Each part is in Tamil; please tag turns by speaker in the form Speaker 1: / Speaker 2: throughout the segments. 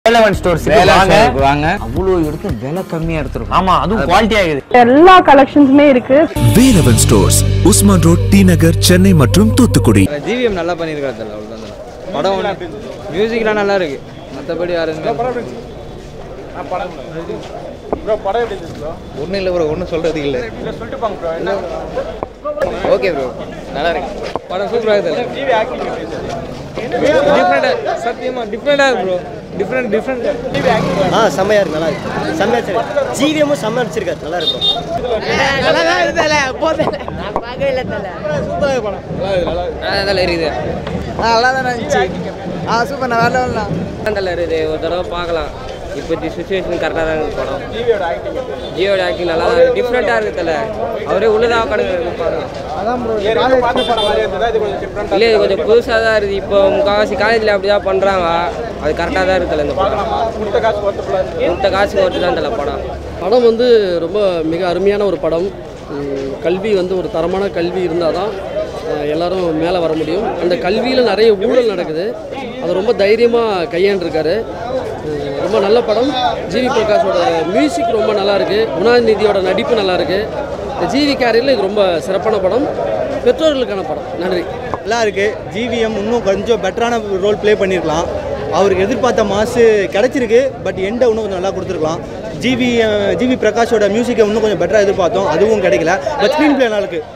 Speaker 1: வேலவன் ஸ்டோர்ஸ்
Speaker 2: வேலவன்
Speaker 1: வாங்க
Speaker 2: ஸ்டோருக்கு வாங்க.
Speaker 1: அவ்வளோ எடுத்து விலை கம்மியா எடுத்துருக்கோம் ஆமா அதுவும் குவாலிட்டி ஆகுது
Speaker 3: எல்லா கலெக்ஷன்ஸுமே இருக்கு
Speaker 4: Velavan stores Usman road T Nagar Chennai மற்றும் தூத்துக்குடி
Speaker 2: ஜிவிஎம் நல்லா பண்ணியிருக்காரு தல அவ்வளோதான் தல. படம் ஒன்று மியூசிக்லாம் நல்லா இருக்கு மற்றபடி யாரும் ஒன்றும் இல்லை ப்ரோ ஒன்றும் சொல்கிறதுக்கு இல்லை ஓகே ப்ரோ நல்லா இருக்கு படம் சூப்பராக இருக்குது டிஃப்ரெண்டாக சத்தியமாக டிஃப்ரெண்டாக இருக்கு ப்ரோ டிஃப்ரெண்ட் டிஃப்ரெண்ட்
Speaker 5: ஆ செம்மையா இருக்கு நல்லா இருக்கு செம்மையா சரி ஜிவிஎம்மும் செம்ம அடிச்சிருக்காரு நல்லா இருக்கும்
Speaker 2: அதெல்லாம் இருக்குது நல்லா தான் இருந்துச்சு ஆ சூப்பர் நான் வேலை வரலாம்
Speaker 6: நல்லா இருக்குது ஒரு தடவை பார்க்கலாம் இப்போத்தி சுச்சுவேஷன் கரெக்டாக தான் இருக்குது படம் ஜியோட ஆக்டிங் நல்லா தான் இருக்குது டிஃப்ரெண்ட்டாக இருக்குது தல அவரே உள்ளதாக உட்காந்து பாருங்க இல்லை இது கொஞ்சம் புதுசாக தான் இருக்குது இப்போ முக்கால்வாசி காலேஜில் அப்படி தான் பண்ணுறாங்க அது கரெக்டாக தான் இருக்குல்ல இந்த படம் கொடுத்த காசுக்கு ஒட்டு தான் தல படம்
Speaker 7: படம் வந்து ரொம்ப மிக அருமையான ஒரு படம் உம், கல்வி வந்து ஒரு தரமான கல்வி இருந்தால் தான் அஹ், எல்லாரும் மேலே வர முடியும் அந்த கல்வியில் நிறைய ஊழல் நடக்குது அதை ரொம்ப தைரியமாக கையாண்டிருக்காரு அஹ், ரொம்ப நல்ல படம் ஜிவி பிரகாஷோட மியூசிக் ரொம்ப நல்லா இருக்கு குணாநிதியோட நடிப்பு நல்லா இருக்கு இந்த ஜிவி கேரியரில் இது ரொம்ப சிறப்பான படம் பெற்றோர்களுக்கான படம் நன்றி
Speaker 5: நல்லா இருக்கு ஜிவிஎம் இன்னும் கொஞ்சம் பெட்டரான ரோல் ப்ளே பண்ணியிருக்கலாம் அவருக்கு எதிர்பார்த்த மாசு கிடைச்சிருக்கு பட் எண்டை இன்னும் கொஞ்சம் நல்லா கொடுத்துருக்கலாம் ஜிவி ஜிவி பிரகாஷோட மியூசிக்கை இன்னும் கொஞ்சம் பெட்டராக எதிர்பார்த்தோம் அதுவும் கிடைக்கல பட் ஸ்க்ரீன் பிளே நல்லா இருக்கு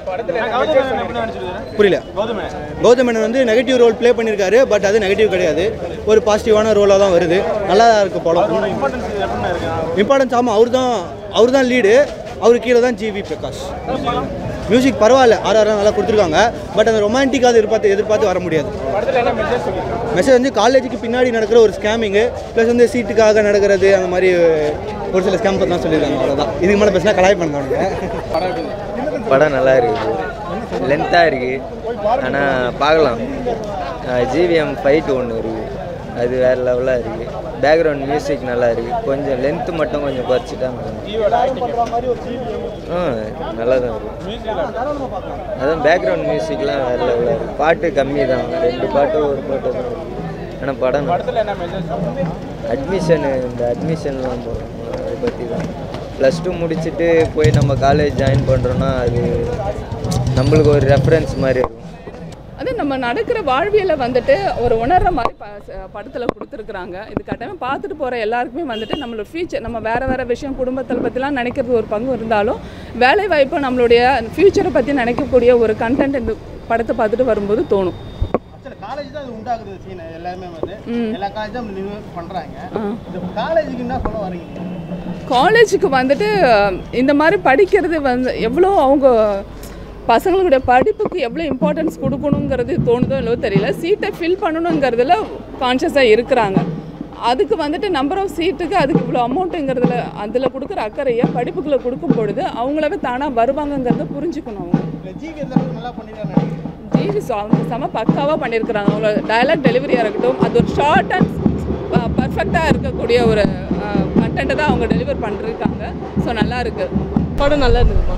Speaker 5: புரியல கௌதம் மேனன் வந்து நெகட்டிவ் ரோல் ப்ளே பண்ணியிருக்காரு பட் அது நெகட்டிவ் கிடையாது ஒரு பாசிட்டிவான ரோலாக தான் வருது நல்லா தான் இருக்கு படம் இம்பார்ட்டன்ஸ் ஆமாம் அவர் தான் அவர் தான் லீடு அவர் கீழே தான் ஜிவி பிரகாஷ் மியூசிக் பரவாயில்ல ஆர்ஆர் நல்லா கொடுத்துருக்காங்க பட் அந்த ரொமான்டிக்காக எதிர்பார்த்து எதிர்பார்த்து வர முடியாது மெசேஜ் வந்து காலேஜுக்கு பின்னாடி நடக்கிற ஒரு ஸ்கேமிங்கு ப்ளஸ் வந்து சீட்டுக்காக நடக்கிறது அந்த மாதிரி ஒரு சில ஸ்கேம் பற்றி தான் சொல்லியிருக்காங்க அவ்வளோதான் இதுக்கு மேலே பேசினா கலாய் பண்ணுவாங்க
Speaker 8: படம் நல்லா இருக்குது லென்த்தாக இருக்குது ஆனால் பார்க்கலாம் ஜிவிஎம் ஃபைட் ஒன்று இருக்குது அது வேறு லெவலாக இருக்குது பேக்ரவுண்ட் மியூசிக் நல்லா இருக்குது கொஞ்சம் லென்த்து மட்டும் கொஞ்சம் குறைச்சிட்டா நல்லா ஆ நல்லா தான் இருக்கும் அதான் பேக்ரவுண்ட் மியூசிக்லாம் வேறு லெவலாக இருக்குது பாட்டு கம்மி தான் ரெண்டு பாட்டு ஒரு பாட்டு தான் ஆனால் படம் அட்மிஷனு இந்த அட்மிஷன்லாம் போகிறோம் அதை பற்றி தான் ப்ளஸ் டூ முடிச்சுட்டு போய் நம்ம காலேஜ் ஜாயின் பண்ணுறோன்னா அது நம்மளுக்கு ஒரு ரெஃபரன்ஸ் மாதிரி இருக்கும்
Speaker 3: அது நம்ம நடக்கிற வாழ்வியலை வந்துட்டு ஒரு உணர்ற மாதிரி ப படத்தில் கொடுத்துருக்குறாங்க இது கட்டாயமாக பார்த்துட்டு போகிற எல்லாருக்குமே வந்துட்டு நம்மளோட ஃபியூச்சர் நம்ம வேறு வேறு விஷயம் குடும்பத்தை பற்றிலாம் நினைக்கிறது ஒரு பங்கு இருந்தாலும் வேலை வாய்ப்பு நம்மளுடைய ஃப்யூச்சரை பற்றி நினைக்கக்கூடிய ஒரு கண்டென்ட் இந்த படத்தை பார்த்துட்டு வரும்போது தோணும்
Speaker 5: காலேஜ் தான் இது உண்டாகுது சீன் எல்லாமே வந்து
Speaker 3: ம்.
Speaker 5: எல்லா காலேஜும் பண்ணுறாங்க
Speaker 3: ஆ.
Speaker 5: இந்த காலேஜுக்கு என்ன சொல்ல வரீங்க
Speaker 3: காலேஜுக்கு வந்துட்டு இந்த மாதிரி படிக்கிறது வந்து எவ்வளோ அவங்க பசங்களுடைய படிப்புக்கு எவ்வளோ இம்பார்ட்டன்ஸ் கொடுக்கணுங்கிறது தோணுதோ இல்லவோ தெரியல சீட்டை ஃபில் பண்ணணுங்கிறதுல கான்ஷியஸாக இருக்கிறாங்க அதுக்கு வந்துட்டு நம்பர் ஆஃப் சீட்டுக்கு அதுக்கு இவ்வளோ அமௌண்ட்டுங்கிறதுல அதில் கொடுக்குற அக்கறையை படிப்புக்குள்ளே கொடுக்கும் பொழுது அவங்களாவே தானாக வருவாங்கங்கிறத புரிஞ்சுக்கணும் அவங்க
Speaker 5: ஜிவி எந்த அளவுக்கு நல்லா பண்ணிருக்காங்க
Speaker 3: ஜிவி அவங்க செம பக்காவாக பண்ணியிருக்கிறாங்க அவங்களோட டயலாக் டெலிவரியாக இருக்கட்டும் அது ஒரு ஷார்ட் அண்ட் பர்ஃபெக்டாக இருக்கக்கூடிய ஒரு கண்டென்ட்டை தான் அவங்க டெலிவர் பண்ணிருக்காங்க ஸோ நல்லா இருக்குது
Speaker 7: படம் நல்லா இருந்ததுமா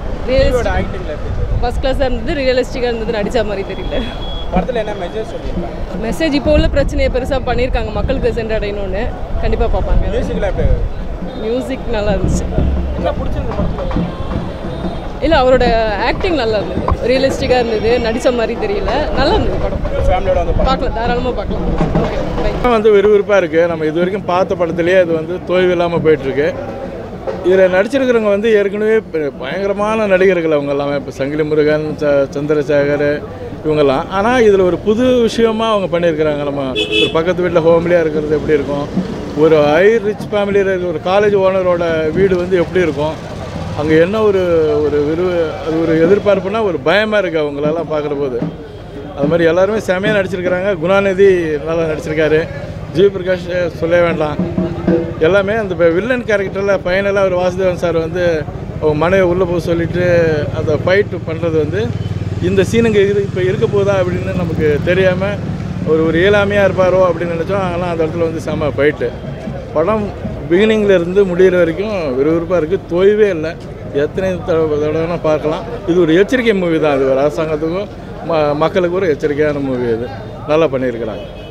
Speaker 7: ஃபஸ்ட் கிளாஸாக இருந்தது ரியலிஸ்டிக்காக இருந்தது நடித்த மாதிரி தெரியல
Speaker 2: படத்தில் என்ன மெசேஜ் சொல்லியிருக்காங்க
Speaker 7: மெசேஜ் இப்போ உள்ள பிரச்சனையை பெருசாக பண்ணியிருக்காங்க மக்களுக்கு சென்றடையணும்னு கண்டிப்பாக பார்ப்பாங்க
Speaker 2: மியூசிக்கில் எப்படி
Speaker 7: மியூசிக் நல்லா இருந்துச்சு
Speaker 2: என்ன பிடிச்சிருக்கு படத்தில்
Speaker 7: இல்லை அவரோட ஆக்டிங் நல்லா இருந்தது ரியலிஸ்டிக்காக இருந்தது நடித்த மாதிரி தெரியல நல்லா இருந்தது படம்
Speaker 2: ஃபேமிலியோட வந்து
Speaker 7: பார்க்கலாம் தாராளமாக பார்க்கலாம் ஓகே பை
Speaker 9: படம் வந்து விறுவிறுப்பாக இருக்குது நம்ம இது வரைக்கும் பார்த்த படத்துலேயே அது வந்து தோய்வு இல்லாமல் போயிட்டுருக்கு இதில் நடிச்சிருக்கிறவங்க வந்து ஏற்கனவே பெ- பயங்கரமான நடிகர்கள் அவங்க எல்லாமே இப்போ சங்கிலி முருகன் ச சந்திரசேகர் இவங்கெல்லாம் ஆனால் இதில் ஒரு புது விஷயமா அவங்க பண்ணியிருக்கிறாங்க நம்ம ஒரு பக்கத்து வீட்டில் ஹோம்லியாக இருக்கிறது எப்படி இருக்கும் ஒரு ஹை ரிச் ஃபேமிலியில் இருக்கிற ஒரு காலேஜ் ஓனரோட வீடு வந்து எப்படி இருக்கும் அங்கே என்ன ஒரு ஒரு விரு அது ஒரு எதிர்பார்ப்புனா ஒரு பயமாக இருக்குது அவங்களெல்லாம் பார்க்குற போது அது மாதிரி எல்லாருமே செமையாக நடிச்சிருக்கிறாங்க குணாநிதி நல்லா நடிச்சிருக்காரு ஜி பிரகாஷ் சொல்ல வேண்டாம் எல்லாமே அந்த வில்லன் கேரக்டரில் ஃபைனலாக ஒரு வாசுதேவன் சார் வந்து அவங்க மனைவி உள்ளே போக சொல்லிட்டு அந்த ஃபைட் பண்ணுறது வந்து இந்த சீனுங்க இது இப்போ இருக்க போதா அப்படின்னு நமக்கு தெரியாமல் ஒரு ஒரு இயலாமையாக இருப்பாரோ அப்படின்னு நினச்சோம் ஆனால் அந்த இடத்துல வந்து செம ஃபைட்டு படம் பிகினிங்ல இருந்து முடிகிற வரைக்கும் விறுவிறுப்பாக இருக்குது தொய்வே இல்லை எத்தனை தடவை தடவைனா பார்க்கலாம் இது ஒரு எச்சரிக்கை மூவி தான் இது ஒரு அரசாங்கத்துக்கும் ம மக்களுக்கு ஒரு எச்சரிக்கையான மூவி இது நல்லா பண்ணியிருக்கிறாங்க